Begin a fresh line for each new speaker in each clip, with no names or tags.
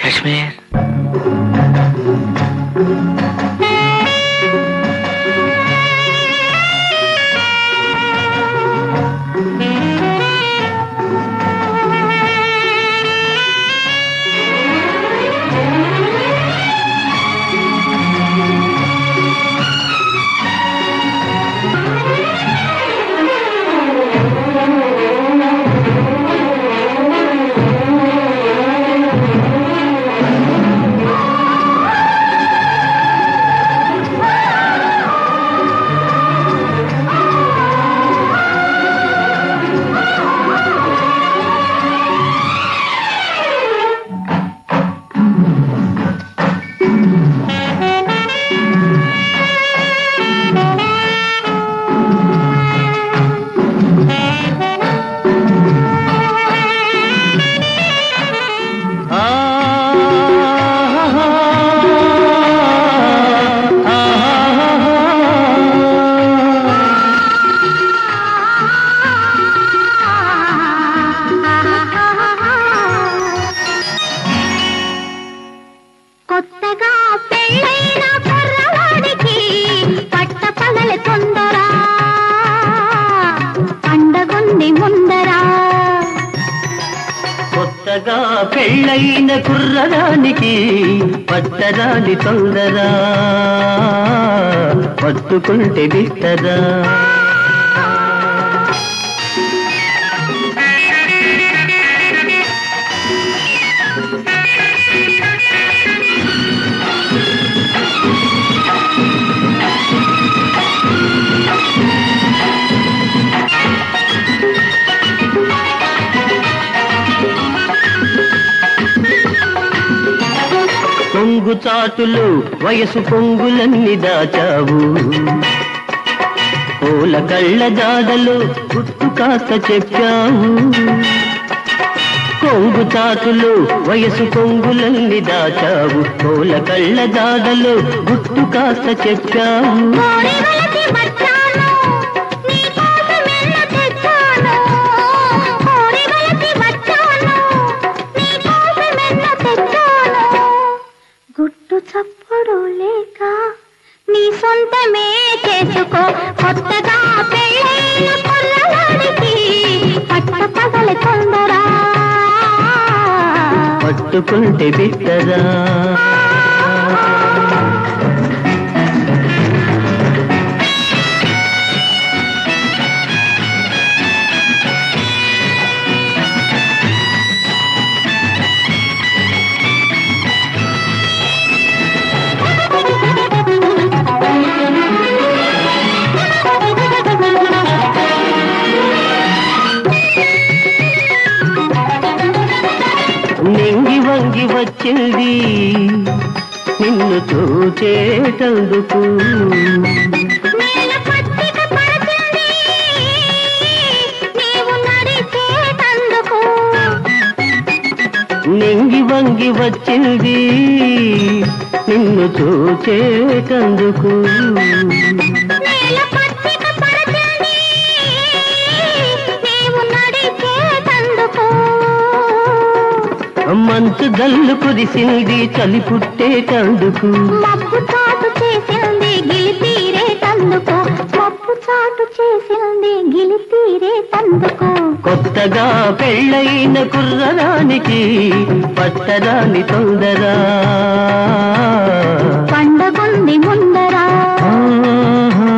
కాశ్మీర్
కొత్తగా పెళ్ళైన కుర్రవాడికి పట్ట పగల తొందరా పండగుంది ముందరా
కొత్తగా పెళ్ళైన కుర్రదానికి పట్టరాని తొందరా పట్టుకుంటే బిట్టరా పొంగు చాటులు వయసు పొంగులన్నీ దాచావు పూల కళ్ళ జాడలు గుట్టు కాస్త చెప్పావు కొంగు చాటులు వయసు పొంగులన్నీ దాచావు పూల కళ్ళ జాడలు గుట్టు కాస్త చెప్పావు
కోడి వలసి వచ్చాను నీ కోసమెల్ల తెచ్చాను కోడి వలసి వచ్చాను నీ కోసమెల్ల తెచ్చాను గుట్టు చప్పుడు లేక నీ సొంతమే చేసుకో కొత్తగా పెళ్ళైన కుర్రవాడికి పట్ట పగల తొందరా
పట్టుకుంటే బిట్టరా నింగి వంగి వచ్చింది నిన్ను చూచేటందుకు
నేల పచ్చిక పడుతుంది నీవు నడిచేటందుకు
నింగి వంగి వచ్చింది నిన్ను చూచేటందుకు
నేల పచ్చిక పడుతుంది నీవు నడిచేటందుకు
మంచు గల్లు కురిసింది చలి పుట్టేటందుకు
మబ్బు చాటు చేసింది గిలి తీరేటందుకు మబ్బు చాటు చేసింది గిలి తీరేటందుకు
కొత్తగా పెళ్ళైన కుర్రదానికి పట్టరాని తొందరా
పండగుంది ముందరా
ఆహా.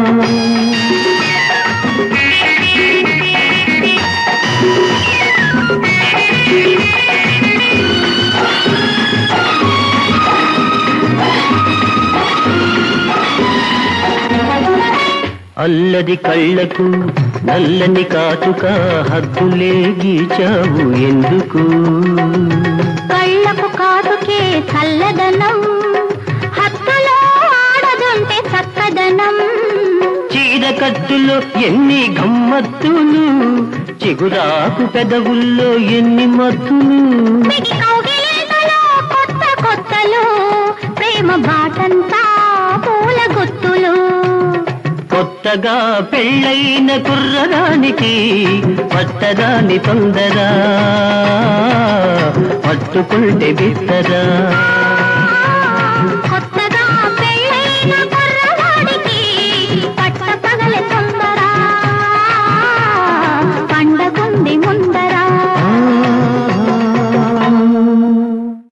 అల్లరి కళ్ళకు నల్లని కాటుక హద్దులే గీచావు ఎందుకు
కళ్ళకు కాటుకే చల్లదనం హత్తులో ఆడదుంటే చక్కదనం
చీర కట్టులో ఎన్ని గమ్మత్తులు చిగురాకు పెదవుల్లో ఎన్ని మత్తులు
మిగి కౌగిలింతలో కొత్త కొత్తలు ప్రేమ బాటంతా పూల గుత్తులు
కొత్త కొత్తగా పెళ్ళైన కుర్రదానికి పట్టదాని తొందర పట్టుకుంటే బిత్తరా